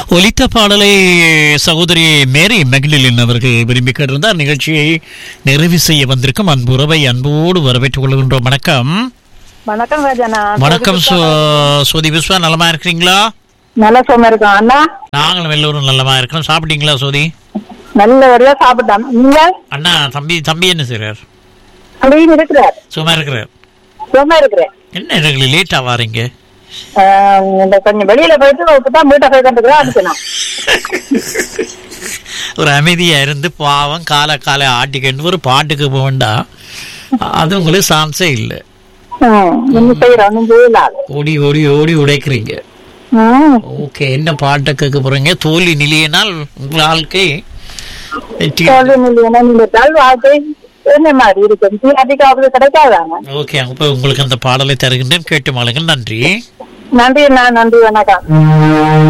ஒலித்த பாடலை சகோதரி மேரி மெக்லிலின் அவர்கள் விரும்பி கேட்டிருந்தார் நிகழ்ச்சியை நிறைவு செய்ய வந்திருக்கும் அன்புறவை அன்போடு வரவேற்றுக் கொள்கின்றோம் வணக்கம் வணக்கம் ராஜாண்ணா வணக்கம் சோ- சோதி விஸ்வா நலமா இருக்கிறீங்களா நல்ல சோமா இருக்கோம் அண்ணா நாங்களும் எல்லோரும் நலமா இருக்கிறோம் சாப்பிட்டீங்களா சோதி நல்லபடியா சாப்பிட்டோம் நீங்க அண்ணா தம்பி தம்பி என்ன செய்றார் அப்படின்னு இருக்கிறார் சும்மா இருக்கிறார் சோமா இருக்கிறேன் என்ன எங்களுக்கு லேட்டா வாரீங்க ஆஹ் இந்த கொஞ்சம் வெளியில போயிட்டு இப்பதான் வீட்டை போய் கண்டுக்கிறேன் அதுக்கு நான் ஒரு அமைதியா இருந்து பாவம் காலை காலை ஆட்டிக்கண்டு ஒரு பாட்டுக்கு போகண்டா அது உங்களுக்கு சான்ஸே இல்லை ம், இன்னும் செய்யறோம் ஒன்றும் செய்யலாது ஓடி ஓடி ஓடி உடைக்கிறீங்க ம் ஓகே என்ன பாட்டை கேட்க போறீங்க தோல்வி நிலையினால் உங்கள் வாழ்க்கை வெற்றி தோல்வி நிலையனா நீங்க தாழ் வாழ்க்கை என்ன மாதிரி இருக்கும் அதிகம் கிடைக்காதாங்க ஓகே அப்ப உங்களுக்கு அந்த பாடலை தருகின்றேன் கேட்டு மாளுங்கள் நன்றி நன்றி அண்ணா நன்றி வணக்கம்